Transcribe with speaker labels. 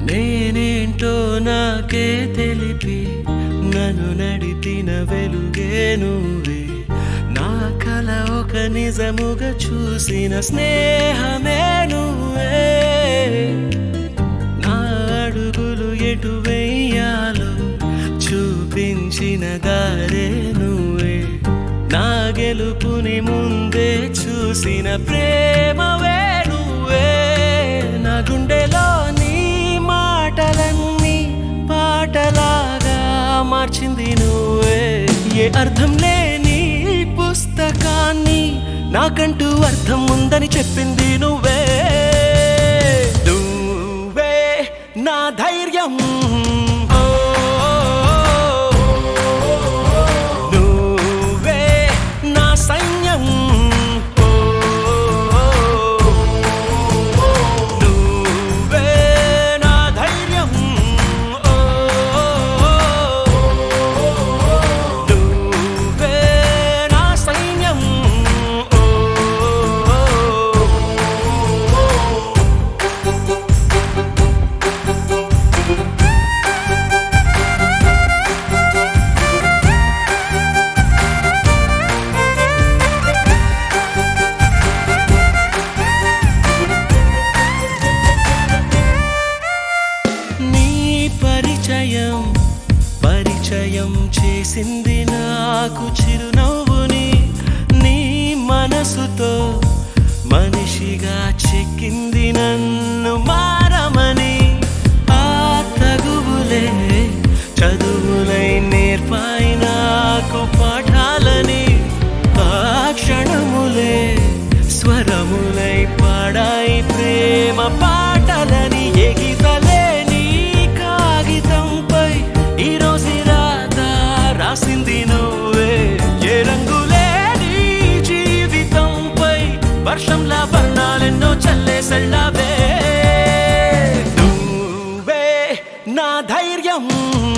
Speaker 1: నేనేంటో నాకే తెలిపి నన్ను నడిపిన వెలుగే నువ్వే నా కల ఒక నిజముగా చూసిన స్నేహమే నువ్వే నా అడుగులు ఎటు వెయ్యాలో చూపించిన దారే నువ్వే నా గెలుపుని ముందే చూసిన ప్రేమవే నువ్వే నా గుండెలో నీ మాటలన్నీ పాటలాగా మార్చింది నువ్వే ఏ అర్థం లేని పుస్తకాన్ని నాకంటూ అర్థం ఉందని చెప్పింది నువ్వే నువ్వే నా ధైర్యం ఓ, నువ్వే నా సైన్యం ఓ, నువ్వే నా ధైర్యం ఓ, నువ్వే నా సైన్యం ఓ నీ పరిచయం పరిచయం చేసింది నాకు చిరునవ్వుని నీ మనసుతో మనిషిగా చెక్కింది నన్ను మారమని ఆ తగువులే చదువులై నేర్పాయి నాకు పాఠాలని ఆ క్షణములే స్వరములై పాడాయి ప్రేమ పాటలని ఎగితలే నీ కాగితంపై ఈ రోజు రాత రాసింది నువ్వే ఏ రంగులే నీ జీవితంపై వర్షంలా వర్ణాలెన్నో చల్లేసెళ్ళవే నువ్వే నా ధైర్యం